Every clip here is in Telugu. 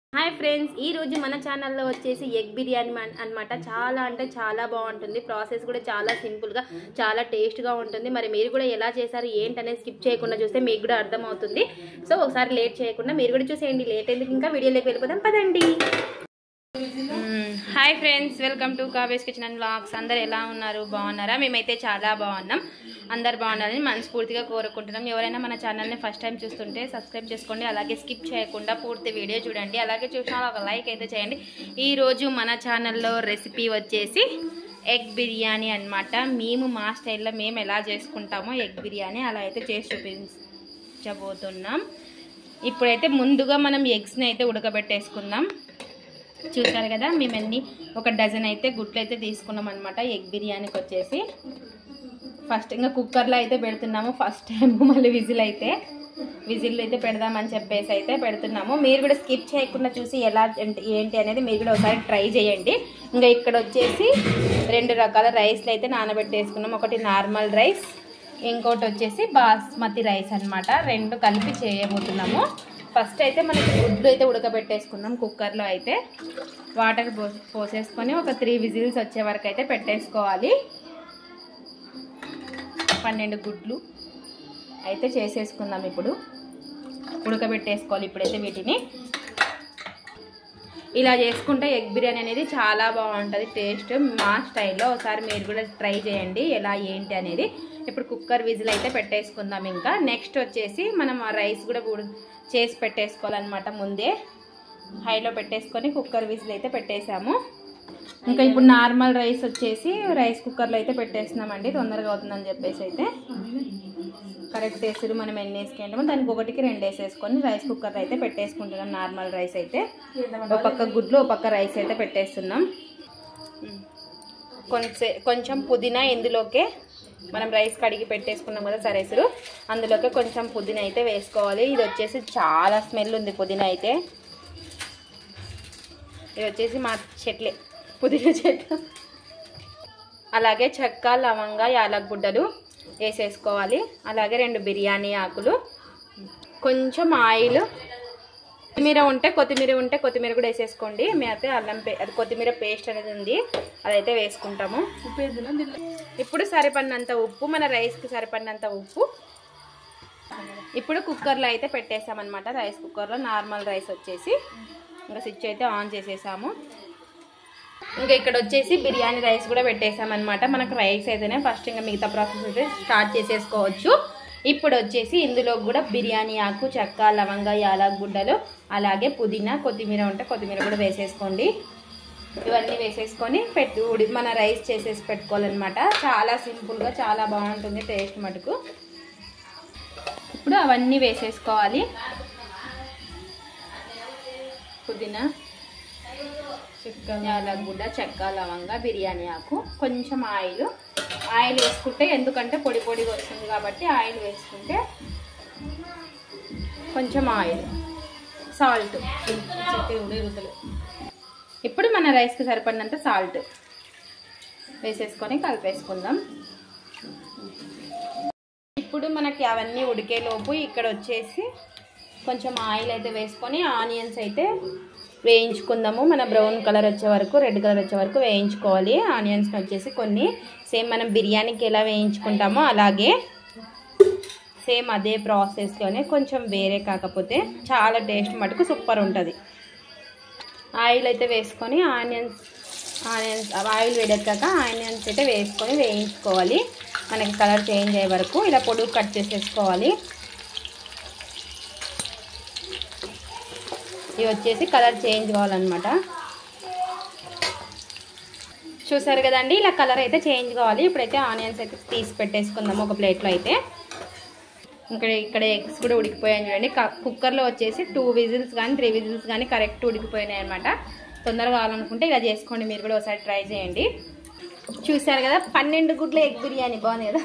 హాయ్ ఫ్రెండ్స్ ఈ రోజు మన ఛానల్లో వచ్చేసి ఎగ్ బిర్యానీ అన్నమాట చాలా అంటే చాలా బాగుంటుంది ప్రాసెస్ కూడా చాలా సింపుల్గా చాలా టేస్ట్గా ఉంటుంది మరి మీరు కూడా ఎలా చేశారు ఏంటనేది స్కిప్ చేయకుండా చూస్తే మీకు కూడా అర్థమవుతుంది సో ఒకసారి లేట్ చేయకుండా మీరు కూడా చూసేయండి లేట్ ఎందుకు ఇంకా వీడియోలోకి వెళ్ళిపోదాం పదండి hi friends welcome to Kave's kitchen and vlogs అందరు ఎలా ఉన్నారు బాగున్నారా మేమైతే చాలా బాగున్నాం అందరు బాగున్నారని మనస్ఫూర్తిగా కోరుకుంటున్నాం ఎవరైనా మన ఛానల్ని ఫస్ట్ టైం చూస్తుంటే సబ్స్క్రైబ్ చేసుకోండి అలాగే స్కిప్ చేయకుండా పూర్తి వీడియో చూడండి అలాగే చూసిన ఒక లైక్ అయితే చేయండి ఈరోజు మన ఛానల్లో రెసిపీ వచ్చేసి ఎగ్ బిర్యానీ అన్నమాట మేము మా స్టైల్లో మేము ఎలా చేసుకుంటామో ఎగ్ బిర్యానీ అలా అయితే చేసి చూపించబోతున్నాం ఇప్పుడైతే ముందుగా మనం ఎగ్స్ని అయితే ఉడకబెట్టేసుకుందాం చూసారు కదా మేము అన్ని ఒక డజన్ అయితే గుట్లు అయితే తీసుకున్నాం అనమాట ఎగ్ బిర్యానీకి వచ్చేసి ఫస్ట్ ఇంకా కుక్కర్లో అయితే పెడుతున్నాము ఫస్ట్ టైం మళ్ళీ విజిల్ అయితే విజిల్ అయితే పెడదామని చెప్పేసి అయితే పెడుతున్నాము మీరు కూడా స్కిప్ చేయకుండా చూసి ఎలా అంటే ఏంటి అనేది మీరు కూడా ఒకసారి ట్రై చేయండి ఇంకా ఇక్కడ వచ్చేసి రెండు రకాల రైస్లు అయితే నానబెట్టేసుకున్నాం ఒకటి నార్మల్ రైస్ ఇంకోటి వచ్చేసి బాస్మతి రైస్ అన్నమాట రెండు కలిపి చేయబోతున్నాము ఫస్ట్ అయితే మనకి గుడ్లు అయితే ఉడకబెట్టేసుకుందాం కుక్కర్లో అయితే వాటర్ పో పోసేసుకొని ఒక త్రీ విజిల్స్ వచ్చే వరకు అయితే పెట్టేసుకోవాలి పన్నెండు గుడ్లు అయితే చేసేసుకుందాం ఇప్పుడు ఉడకబెట్టేసుకోవాలి ఇప్పుడైతే వీటిని ఇలా చేసుకుంటే ఎగ్ బిర్యానీ అనేది చాలా బాగుంటుంది టేస్ట్ మా స్టైల్లో ఒకసారి మీరు కూడా ట్రై చేయండి ఎలా ఏంటి అనేది ఇప్పుడు కుక్కర్ విజిల్ అయితే పెట్టేసుకుందాం ఇంకా నెక్స్ట్ వచ్చేసి మనం ఆ రైస్ కూడా ఉడు చేసి పెట్టేసుకోవాలన్నమాట ముందే హైలో పెట్టేసుకొని కుక్కర్ విజిల్ అయితే పెట్టేసాము ఇంకా ఇప్పుడు నార్మల్ రైస్ వచ్చేసి రైస్ కుక్కర్లో అయితే పెట్టేస్తున్నామండి తొందరగా అవుతుందని చెప్పేసి అయితే కరెక్ట్ వేసుడు మనం ఎన్ని వేసుకుంటామో దానికి ఒకటికి రెండు వేసేసుకొని రైస్ కుక్కర్ అయితే పెట్టేసుకుంటున్నాం నార్మల్ రైస్ అయితే ఒక పక్క గుడ్లు ఒక పక్క రైస్ అయితే పెట్టేస్తున్నాం కొంచెం కొంచెం పుదీనా ఇందులోకే మనం రైస్ కడిగి పెట్టేసుకున్నాం కదా సరేసుడు అందులోకి కొంచెం పుదీనా అయితే వేసుకోవాలి ఇది వచ్చేసి చాలా స్మెల్ ఉంది పుదీనా అయితే ఇది వచ్చేసి మా చెట్లే పుదీనా చెట్లు అలాగే చెక్క లవంగ యాలకుడ్డలు వేసేసుకోవాలి అలాగే రెండు బిర్యానీ ఆకులు కొంచెం ఆయిల్ కొత్తిమీర ఉంటే కొత్తిమీర ఉంటే కొత్తిమీర కూడా వేసేసుకోండి మేమైతే అల్లం పే అది కొత్తిమీర పేస్ట్ అనేది ఉంది అదైతే వేసుకుంటాము ఇప్పుడు సరిపడినంత ఉప్పు మన రైస్కి సరిపడినంత ఉప్పు ఇప్పుడు కుక్కర్లో అయితే పెట్టేసామన్నమాట రైస్ కుక్కర్లో నార్మల్ రైస్ వచ్చేసి ఇంకా స్విచ్ అయితే ఆన్ చేసేసాము ఇంకా ఇక్కడ వచ్చేసి బిర్యానీ రైస్ కూడా పెట్టేసామన్నమాట మనకు రైస్ అయితేనే ఫస్ట్ ఇంకా మిగతా ప్రాసెస్ అయితే స్టార్ట్ చేసేసుకోవచ్చు ఇప్పుడు వచ్చేసి ఇందులో కూడా బిర్యానీ ఆకు చెక్క లవంగ యాలక్ గుడ్డలు అలాగే పుదీనా కొత్తిమీర ఉంటే కొత్తిమీర కూడా వేసేసుకోండి ఇవన్నీ వేసేసుకొని పెట్టి ఉడి మన రైస్ చేసేసి పెట్టుకోవాలన్నమాట చాలా సింపుల్గా చాలా బాగుంటుంది టేస్ట్ మటుకు ఇప్పుడు అవన్నీ వేసేసుకోవాలి పుదీనా చెక్క యాలగుడ్డ చెక్క లవంగ బిర్యానీ ఆకు కొంచెం ఆయిల్ ఆయిల్ వేసుకుంటే ఎందుకంటే పొడి పొడిగా వస్తుంది కాబట్టి ఆయిల్ వేసుకుంటే కొంచెం ఆయిల్ సాల్ట్ ఇప్పుడు మన రైస్కి సరిపడినంత సాల్ట్ వేసేసుకొని కలిపేసుకుందాం ఇప్పుడు మనకి అవన్నీ ఉడికేలోపు ఇక్కడ వచ్చేసి కొంచెం ఆయిల్ అయితే వేసుకొని ఆనియన్స్ అయితే వేయించుకుందాము మన బ్రౌన్ కలర్ వచ్చే వరకు రెడ్ కలర్ వచ్చే వరకు వేయించుకోవాలి ఆనియన్స్ని వచ్చేసి కొన్ని సేమ్ మనం బిర్యానీకి ఎలా వేయించుకుంటామో అలాగే సేమ్ అదే ప్రాసెస్లోనే కొంచెం వేరే కాకపోతే చాలా టేస్ట్ మటుకు సూపర్ ఉంటుంది ఆయిల్ అయితే వేసుకొని ఆనియన్స్ ఆనియన్స్ ఆయిల్ వేడెక్కాక ఆనియన్స్ అయితే వేసుకొని వేయించుకోవాలి మనకి కలర్ చేంజ్ అయ్యే వరకు ఇలా పొడుగు కట్ చేసేసుకోవాలి ఇవి వచ్చేసి కలర్ చేంజ్ కావాలన్నమాట చూసారు కదండి ఇలా కలర్ అయితే చేంజ్ కావాలి ఇప్పుడైతే ఆనియన్స్ అయితే తీసి పెట్టేసుకుందాము ఒక ప్లేట్లో అయితే ఇక్కడ ఇక్కడ ఎగ్స్ కూడా ఉడికిపోయాయి చూడండి కుక్కర్లో వచ్చేసి టూ విజిల్స్ కానీ త్రీ విజిల్స్ కానీ కరెక్ట్ ఉడికిపోయినాయి అనమాట తొందరగా కావాలనుకుంటే ఇలా చేసుకోండి మీరు కూడా ఒకసారి ట్రై చేయండి చూసారు కదా పన్నెండు గుడ్ల ఎగ్ బిర్యానీ బాగుంది కదా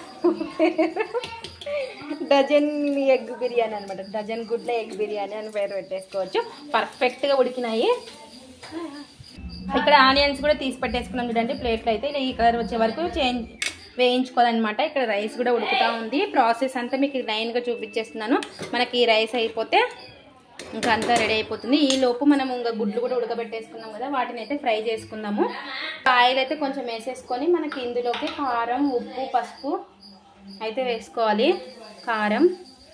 డజన్ ఎగ్ బిర్యానీ అనమాట డజన్ గుడ్ల ఎగ్ బిర్యానీ అని పేరు పెట్టేసుకోవచ్చు పర్ఫెక్ట్గా ఉడికినాయి ఇక్కడ ఆనియన్స్ కూడా తీసి పెట్టేసుకున్నాం చూడండి ప్లేట్లో అయితే ఇలా ఈ కలర్ వచ్చే వరకు చేంజ్ వేయించుకోవాలన్నమాట ఇక్కడ రైస్ కూడా ఉడుకుతూ ఉంది ప్రాసెస్ అంతా మీకు లైన్గా చూపించేస్తున్నాను మనకి ఈ రైస్ అయిపోతే ఇంకా అంతా రెడీ అయిపోతుంది ఈ లోపు మనం ఇంకా గుడ్లు కూడా ఉడకబెట్టేసుకున్నాం కదా వాటిని అయితే ఫ్రై చేసుకుందాము ఆయిల్ అయితే కొంచెం వేసేసుకొని మనకి ఇందులోకి కారం ఉప్పు పసుపు అయితే వేసుకోవాలి కారం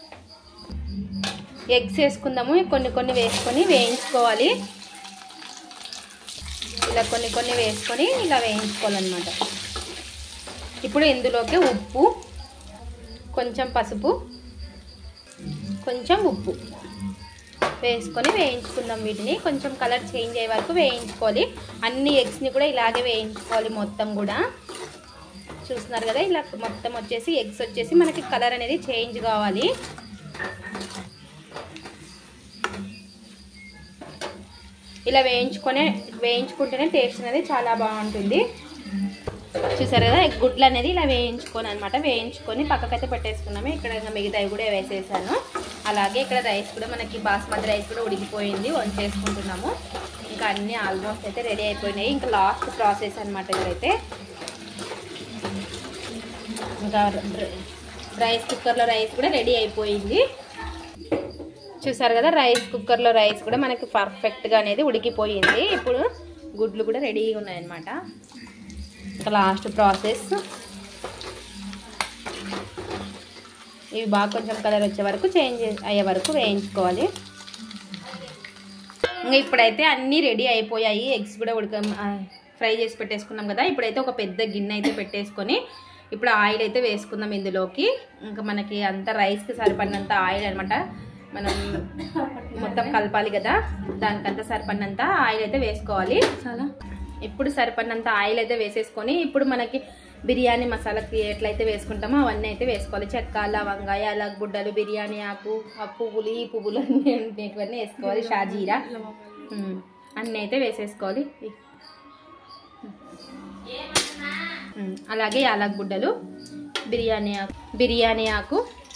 ఎగ్స్ వేసుకుందాము కొన్ని కొన్ని వేసుకొని వేయించుకోవాలి ఇలా కొన్ని కొన్ని వేసుకొని ఇలా వేయించుకోవాలన్నమాట ఇప్పుడు ఇందులోకి ఉప్పు కొంచెం పసుపు కొంచెం ఉప్పు వేసుకొని వేయించుకుందాం వీటిని కొంచెం కలర్ చేంజ్ అయ్యే వరకు వేయించుకోవాలి అన్ని ఎగ్స్ని కూడా ఇలాగే వేయించుకోవాలి మొత్తం కూడా చూస్తున్నారు కదా ఇలా మొత్తం వచ్చేసి ఎగ్స్ వచ్చేసి మనకి కలర్ అనేది చేంజ్ కావాలి ఇలా వేయించుకొని వేయించుకుంటేనే టేస్ట్ అనేది చాలా బాగుంటుంది చూసారు కదా గుడ్లు అనేది ఇలా వేయించుకొని అనమాట వేయించుకొని పక్కకైతే పెట్టేసుకున్నాము ఇక్కడ ఇంకా మిగతావి కూడా వేసేసాను అలాగే ఇక్కడ రైస్ కూడా మనకి బాస్మతి రైస్ కూడా ఉడికిపోయింది వంచేసుకుంటున్నాము ఇంకా అన్నీ ఆల్మోస్ట్ అయితే రెడీ అయిపోయినాయి ఇంకా లాస్ట్ ప్రాసెస్ అనమాట ఇదైతే ఇంకా రైస్ కుక్కర్లో రైస్ కూడా రెడీ అయిపోయింది చూసారు కదా రైస్ కుక్కర్లో రైస్ కూడా మనకి పర్ఫెక్ట్గా అనేది ఉడికిపోయింది ఇప్పుడు గుడ్లు కూడా రెడీగా ఉన్నాయన్నమాట ఇంకా లాస్ట్ ప్రాసెస్ ఇవి బాగా కొంచెం కలర్ వచ్చే వరకు చేంజ్ అయ్యే వరకు వేయించుకోవాలి ఇంకా ఇప్పుడైతే అన్నీ రెడీ అయిపోయాయి ఎగ్స్ కూడా ఉడక ఫ్రై చేసి పెట్టేసుకున్నాం కదా ఇప్పుడైతే ఒక పెద్ద గిన్నె అయితే పెట్టేసుకొని ఇప్పుడు ఆయిల్ అయితే వేసుకుందాం ఇందులోకి ఇంకా మనకి అంత రైస్కి సరిపడినంత ఆయిల్ అనమాట మనం మొత్తం కలపాలి కదా దానికంతా సరిపడినంత ఆయిల్ అయితే వేసుకోవాలి చాలా ఇప్పుడు సరిపడినంత ఆయిల్ అయితే వేసేసుకొని ఇప్పుడు మనకి బిర్యానీ మసాలాకి ఎట్లయితే వేసుకుంటామో అవన్నీ అయితే వేసుకోవాలి చెక్క లవంగా యాలక్ బుడ్డలు బిర్యానీ ఆకు ఆ పువ్వులు ఈ పువ్వులు అన్నీ ఉండేటివన్నీ వేసుకోవాలి షాజీరా ఉమ్, అన్నీ అయితే వేసేసుకోవాలి ఉమ్, అలాగే యాలక్ బుడ్డలు బిర్యానీ ఆకు బిర్యానీ ఆకు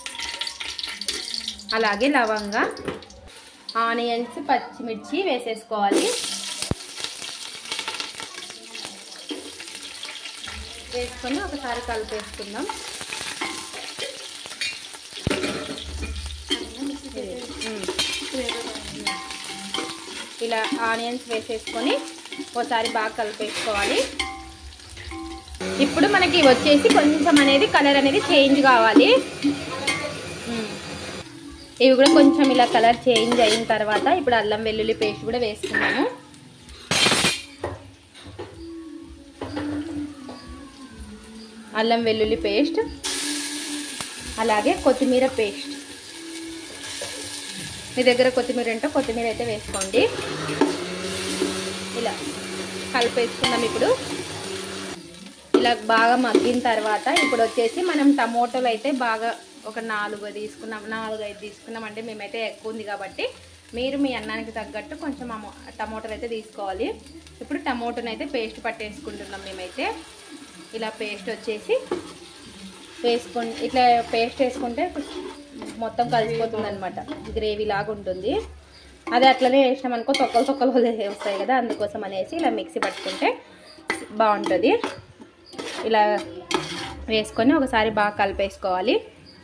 అలాగే లవంగా ఆనియన్స్ పచ్చిమిర్చి వేసేసుకోవాలి వేసుకొని ఒకసారి కలిపేసుకుందాం ఉమ్. ఇలా ఆనియన్స్ వేసేసుకొని ఒకసారి బాగా కలిపేసుకోవాలి ఇప్పుడు మనకి వచ్చేసి కొంచెం అనేది కలర్ అనేది చేంజ్ కావాలి ఉమ్. ఇవి కూడా కొంచెం ఇలా కలర్ చేంజ్ అయిన తర్వాత ఇప్పుడు అల్లం వెల్లుల్లి పేస్ట్ కూడా వేసుకున్నాము అల్లం వెల్లుల్లి పేస్ట్ అలాగే కొత్తిమీర పేస్ట్ మీ దగ్గర కొత్తిమీర ఉంటే కొత్తిమీర అయితే వేసుకోండి ఇలా కలిపేసుకుందాం ఇప్పుడు ఇలా బాగా మగ్గిన తర్వాత ఇప్పుడు వచ్చేసి మనం టమోటోలు అయితే బాగా ఒక నాలుగు తీసుకున్నాం నాలుగు ఐదు తీసుకున్నాం అంటే మేమైతే ఎక్కువ ఉంది కాబట్టి మీరు మీ అన్నానికి తగ్గట్టు కొంచెం అమో టమోటాలు అయితే తీసుకోవాలి ఇప్పుడు టమోటోని అయితే పేస్ట్ పట్టేసుకుంటున్నాం మేమైతే ఇలా పేస్ట్ వచ్చేసి వేసుకొని ఇట్లా పేస్ట్ వేసుకుంటే మొత్తం కలిసిపోతుంది అనమాట గ్రేవీ లాగా ఉంటుంది అదే అట్లనే వేసినాం అనుకో తొక్కలు తొక్కలు వస్తాయి కదా అందుకోసం అనేసి ఇలా మిక్సీ పట్టుకుంటే బాగుంటుంది ఇలా వేసుకొని ఒకసారి బాగా కలిపేసుకోవాలి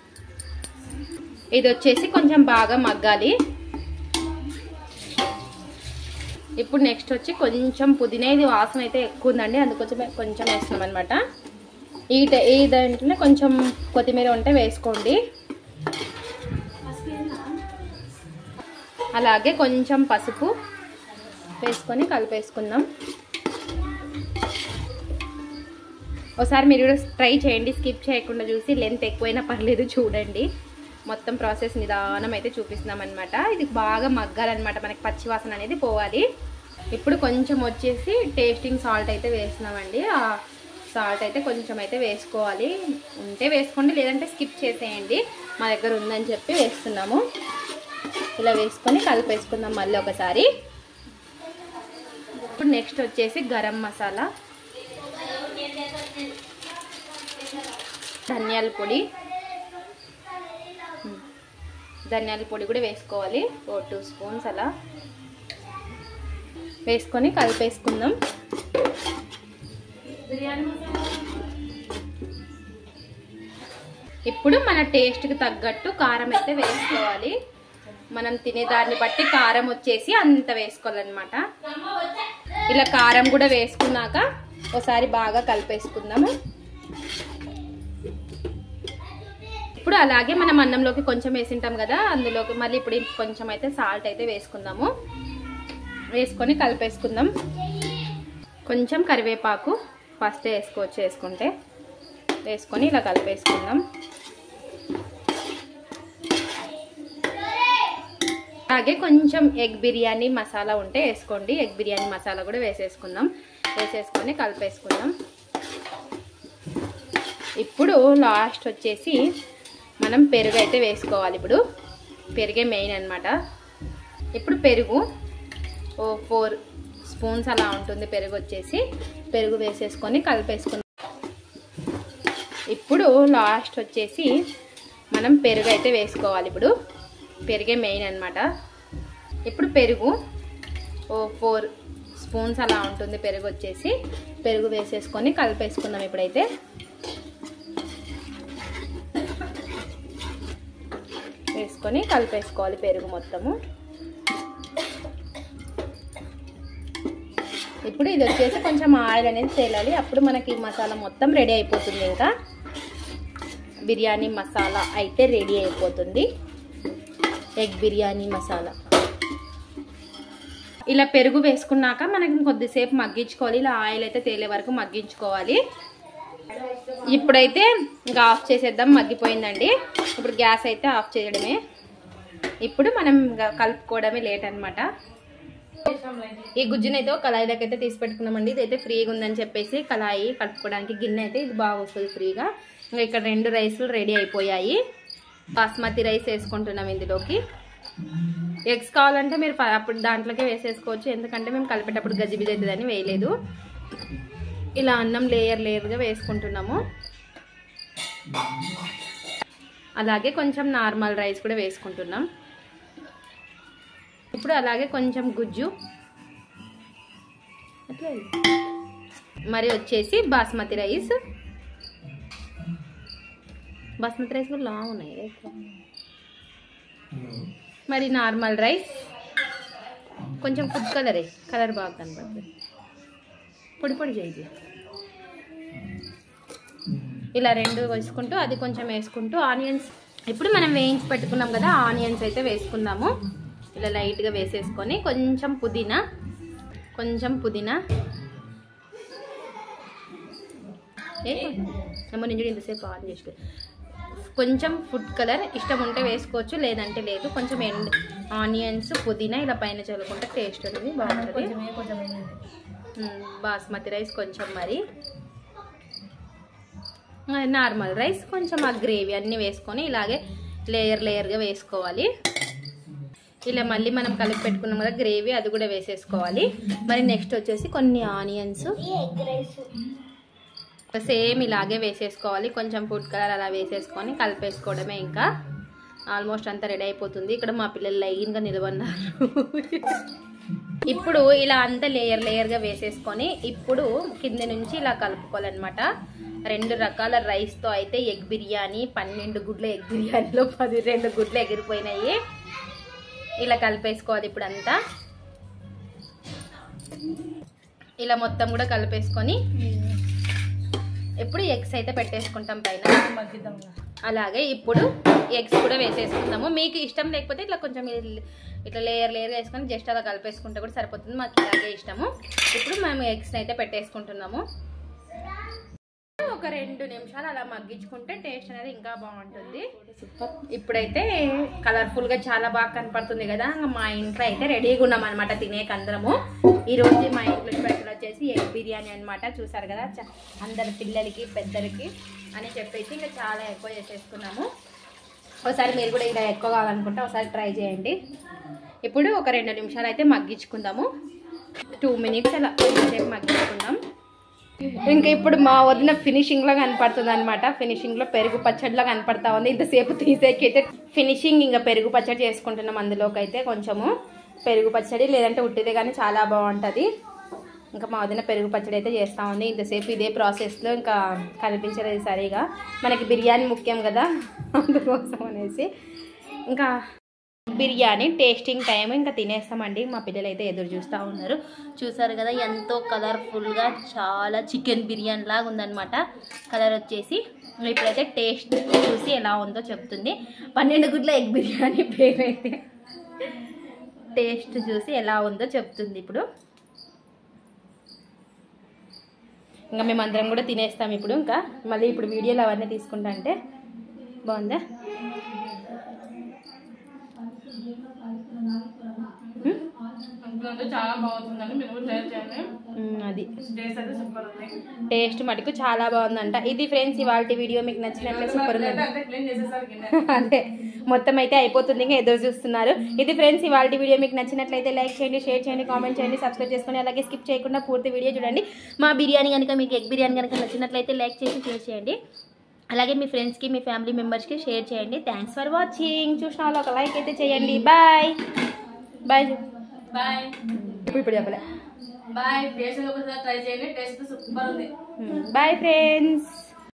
ఇది వచ్చేసి కొంచెం బాగా మగ్గాలి ఇప్పుడు నెక్స్ట్ వచ్చి కొంచెం పుదీనా ఇది వాసన అయితే ఎక్కువ ఉందండి అందుకోసం కొంచెం వేస్తున్నాం అనమాట ఈ ట- ఈ దాంట్లోనే కొంచెం కొత్తిమీర ఉంటే వేసుకోండి అలాగే కొంచెం పసుపు వేసుకొని కలిపేసుకుందాం ఒకసారి మీరు కూడా ట్రై చేయండి స్కిప్ చేయకుండా చూసి లెంత్ ఎక్కువైనా పర్లేదు చూడండి మొత్తం ప్రాసెస్ నిదానం అయితే చూపిస్తున్నాం అనమాట ఇది బాగా మగ్గాలన్నమాట మనకి పచ్చి వాసన అనేది పోవాలి ఇప్పుడు కొంచెం వచ్చేసి టేస్టింగ్ సాల్ట్ అయితే వేస్తున్నామండి ఆ సాల్ట్ అయితే కొంచెం అయితే వేసుకోవాలి ఉంటే వేసుకోండి లేదంటే స్కిప్ చేసేయండి మా దగ్గర ఉందని చెప్పి వేస్తున్నాము ఇలా వేసుకొని కలిపేసుకుందాం మళ్ళీ ఒకసారి ఇప్పుడు నెక్స్ట్ వచ్చేసి గరం మసాలా ధనియాల పొడి ఉమ్. ధనియాల పొడి కూడా వేసుకోవాలి ఓ టూ స్పూన్స్ అలా వేసుకొని కలిపేసుకుందాం ఇప్పుడు మన టేస్ట్కి తగ్గట్టు కారం అయితే వేసుకోవాలి మనం తినే దాన్ని బట్టి కారం వచ్చేసి అంత వేసుకోవాలన్నమాట ఇలా కారం కూడా వేసుకున్నాక ఒకసారి బాగా కలిపేసుకుందాము ఇప్పుడు అలాగే మనం అన్నంలోకి కొంచెం వేసింటాం కదా అందులోకి మళ్ళీ ఇప్పుడు కొంచెం అయితే సాల్ట్ అయితే వేసుకుందాము వేసుకొని కలిపేసుకుందాం కొంచెం కరివేపాకు ఫస్ట్ వేసుకోవచ్చు వేసుకుంటే వేసుకొని ఇలా కలిపేసుకుందాం అలాగే కొంచెం ఎగ్ బిర్యానీ మసాలా ఉంటే వేసుకోండి ఎగ్ బిర్యానీ మసాలా కూడా వేసేసుకుందాం వేసేసుకొని కలిపేసుకుందాం ఇప్పుడు లాస్ట్ వచ్చేసి మనం పెరుగు అయితే వేసుకోవాలి ఇప్పుడు పెరుగే మెయిన్ అనమాట ఇప్పుడు పెరుగు ఓ ఫోర్ స్పూన్స్ అలా ఉంటుంది పెరుగు వచ్చేసి పెరుగు వేసేసుకొని కలిపేసుకుందాం ఇప్పుడు లాస్ట్ వచ్చేసి మనం పెరుగు అయితే వేసుకోవాలి ఇప్పుడు పెరుగే మెయిన్ అనమాట ఇప్పుడు పెరుగు ఓ ఫోర్ స్పూన్స్ అలా ఉంటుంది పెరుగు వచ్చేసి పెరుగు వేసేసుకొని కలిపేసుకుందాం ఇప్పుడైతే వేసుకొని కలిపేసుకోవాలి పెరుగు మొత్తము ఇప్పుడు ఇది వచ్చేసి కొంచెం ఆయిల్ అనేది తేలాలి అప్పుడు మనకి మసాలా మొత్తం రెడీ అయిపోతుంది ఇంకా బిర్యానీ మసాలా అయితే రెడీ అయిపోతుంది ఎగ్ బిర్యానీ మసాలా ఇలా పెరుగు వేసుకున్నాక మనకి కొద్దిసేపు మగ్గించుకోవాలి ఇలా ఆయిల్ అయితే తేలే వరకు మగ్గించుకోవాలి ఇప్పుడైతే ఇంకా ఆఫ్ చేసేద్దాం మగ్గిపోయిందండి ఇప్పుడు గ్యాస్ అయితే ఆఫ్ చేయడమే ఇప్పుడు మనం ఇంకా కలుపుకోవడమే లేట్ అనమాట ఈ గుజ్జునైతే ఒక కళాయిలోకి అయితే తీసి పెట్టుకున్నామండి ఇదైతే ఫ్రీగా ఉందని చెప్పేసి కళాయి కలుపుకోవడానికి గిన్నె అయితే ఇది బాగా వస్తుంది ఫ్రీగా ఇంకా ఇక్కడ రెండు రైస్లు రెడీ అయిపోయాయి బాస్మతి రైస్ వేసుకుంటున్నాం ఇందులోకి ఎగ్స్ కావాలంటే మీరు ఫ- అప్పుడు దాంట్లోకే వేసేసుకోవచ్చు ఎందుకంటే మేము కలిపేటప్పుడు గజిబిజి అవుతుందని వేయలేదు ఇలా అన్నం లేయర్ లేయర్గా వేసుకుంటున్నాము అలాగే కొంచెం నార్మల్ రైస్ కూడా వేసుకుంటున్నాం ఇప్పుడు అలాగే కొంచెం గుజ్జు అట్లా వేయి. మరి వచ్చేసి బాస్మతి రైస్ బాస్మతి రైస్ కూడా లాంగ్ ఉన్నాయి కదా ఎక్కువ. మరి నార్మల్ రైస్ కొంచెం ఫుడ్ కలరే కలర్ బాగా కనపడుతుంది పొడి పొడి చేయి ఇలా రెండు వేసుకుంటూ అది కొంచెం వేసుకుంటూ ఆనియన్స్ ఇప్పుడు మనం వేయించి పెట్టుకున్నాం కదా ఆనియన్స్ అయితే వేసుకుందాము ఇలా లైట్గా వేసేసుకొని కొంచెం పుదీనా కొంచెం పుదీనా ఏ ఏమో నేను చూడు ఇంతసేపు ఆన్ చేసి కొంచెం ఫుడ్ కలర్ ఇష్టం ఉంటే వేసుకోవచ్చు లేదంటే లేదు కొంచెం ఎండ్ ఆనియన్స్ పుదీనా ఇలా పైన చల్లుకుంటే టేస్ట్ అనేది బాగుంటుంది మ్మ్, బాస్మతి రైస్ కొంచెం మరి ఆ, నార్మల్ రైస్ కొంచెం ఆ గ్రేవీ అన్నీ వేసుకొని ఇలాగే లేయర్ లేయర్గా వేసుకోవాలి ఇలా మళ్ళీ మనం కలిపి పెట్టుకున్నాం కదా గ్రేవీ అది కూడా వేసేసుకోవాలి మరి నెక్స్ట్ వచ్చేసి కొన్ని ఆనియన్స్ సేమ్ ఇలాగే వేసేసుకోవాలి కొంచెం ఫుడ్ కలర్ అలా వేసేసుకొని కలిపేసుకోవడమే ఇంకా ఆల్మోస్ట్ అంతా రెడీ అయిపోతుంది ఇక్కడ మా పిల్లలు లైన్గా నిలబడినారు ఇప్పుడు ఇలా అంతా లేయర్ లేయర్గా వేసేసుకొని ఇప్పుడు కింద నుంచి ఇలా కలుపుకోవాలన్నమాట రెండు రకాల రైస్తో అయితే ఎగ్ బిర్యానీ పన్నెండు గుడ్ల ఎగ్ బిర్యానీలో పది రెండు గుడ్లు ఎగిరిపోయినాయి ఇలా కలిపేసుకోవాలి ఇప్పుడు అంతా ఇలా మొత్తం కూడా కలిపేసుకొని ఇప్పుడు ఎగ్స్ అయితే పెట్టేసుకుంటాం పైన అలాగే ఇప్పుడు ఎగ్స్ కూడా వేసేసుకుందాము మీకు ఇష్టం లేకపోతే ఇట్లా కొంచెం ఇల్- ఇట్లా లేయర్ లేయర్ వేసుకొని జస్ట్ అలా కలిపేసుకుంటే కూడా సరిపోతుంది మాకు ఇలాగే ఇష్టము ఇప్పుడు మేము ఎగ్స్ అయితే పెట్టేసుకుంటున్నాము ఒక రెండు నిమిషాలు అలా మగ్గించుకుంటే టేస్ట్ అనేది ఇంకా బాగుంటుంది ఇప్పుడైతే కలర్ఫుల్ గా చాలా బాగా కనపడుతుంది కదా ఇంకా మా ఇంట్లో అయితే రెడీగా ఉన్నాం అనమాట తినేక అందరము ఈ రోజు మా ఇంట్లో స్పెషల్ వచ్చేసి ఎగ్ బిర్యానీ అన్నమాట చూసారు కదా చ- అందరి పిల్లలకి పెద్దలకి అని చెప్పేసి ఇంకా చాలా ఎక్కువ చేసేసుకున్నాము ఒకసారి మీరు కూడా ఇలా ఎక్కువ కావాలనుకుంటే ఒకసారి ట్రై చేయండి ఇప్పుడు ఒక రెండు నిమిషాలు అయితే మగ్గించుకుందాము టూ మినిట్స్ అలా సేపు మగ్గించుకుందాం ఇంకా ఇప్పుడు మా వదిన ఫినిషింగ్ లో కనపడుతుంది అనమాట ఫినిషింగ్ లో పెరుగు పచ్చడిలో కనపడతా ఉంది ఇంతసేపు తీసేకైతే ఫినిషింగ్ ఇంకా పెరుగు పచ్చడి చేసుకుంటున్నాం అందులోకి అయితే కొంచెము పెరుగు పచ్చడి లేదంటే ఉట్టిదే కానీ చాలా బాగుంటుంది ఇంకా మా వదిన పెరుగు పచ్చడి అయితే చేస్తూ ఉంది ఇంతసేపు ఇదే ప్రాసెస్లో ఇంకా కనిపించలేదు సరిగా మనకి బిర్యానీ ముఖ్యం కదా అందుకోసం అనేసి ఇంకా బిర్యానీ టేస్టింగ్ టైం ఇంకా తినేస్తామండి మా పిల్లలు అయితే ఎదురు చూస్తూ ఉన్నారు చూసారు కదా ఎంతో కలర్ఫుల్గా చాలా చికెన్ బిర్యానీ లాగా ఉందన్నమాట కలర్ వచ్చేసి ఇప్పుడైతే టేస్ట్ చూసి ఎలా ఉందో చెప్తుంది పన్నెండు గుడ్ల ఎగ్ బిర్యానీ పేరైతే టేస్ట్ చూసి ఎలా ఉందో చెప్తుంది ఇప్పుడు ఇంకా మేము అందరం కూడా తినేస్తాం ఇప్పుడు ఇంకా మళ్ళీ ఇప్పుడు వీడియోలు అవన్నీ తీసుకుంటా అంటే బాగుందా చాలా బాగుంటుందండి మీరు కూడా ట్రై చేయండి మ్మ్, అది టేస్ట్ అయితే సూపర్ ఉంది టేస్ట్ మటుకు చాలా బాగుందంట ఇది ఫ్రెండ్స్ ఇవాళ వీడియో మీకు నచ్చినట్లే సూపర్ ఉందండి అంటే క్లీన్ చేసేసారు గిన్నె అదే మొత్తం అయితే అయిపోతుంది ఇంకా ఎదురు చూస్తున్నారు ఇది ఫ్రెండ్స్ ఇవాళ వీడియో మీకు నచ్చినట్లయితే లైక్ చేయండి షేర్ చేయండి కామెంట్ చేయండి సబ్స్క్రైబ్ చేసుకొని అలాగే స్కిప్ చేయకుండా పూర్తి వీడియో చూడండి మా బిర్యానీ కనుక మీకు ఎగ్ బిర్యానీ కనుక నచ్చినట్లయితే లైక్ చేసి షేర్ చేయండి అలాగే మీ ఫ్రెండ్స్కి మీ ఫ్యామిలీ మెంబర్స్కి షేర్ చేయండి థ్యాంక్స్ ఫర్ వాచింగ్ చూసిన వాళ్ళు ఒక లైక్ అయితే చేయండి బాయ్ బాయ్ బాయ్ ఇప్పుడు ఇప్పుడు చెప్పలే బాయ్ టేస్ట్ ఒకసారి ట్రై చేయండి టేస్ట్ సూపర్ ఉంది బాయ్ ఫ్రెండ్స్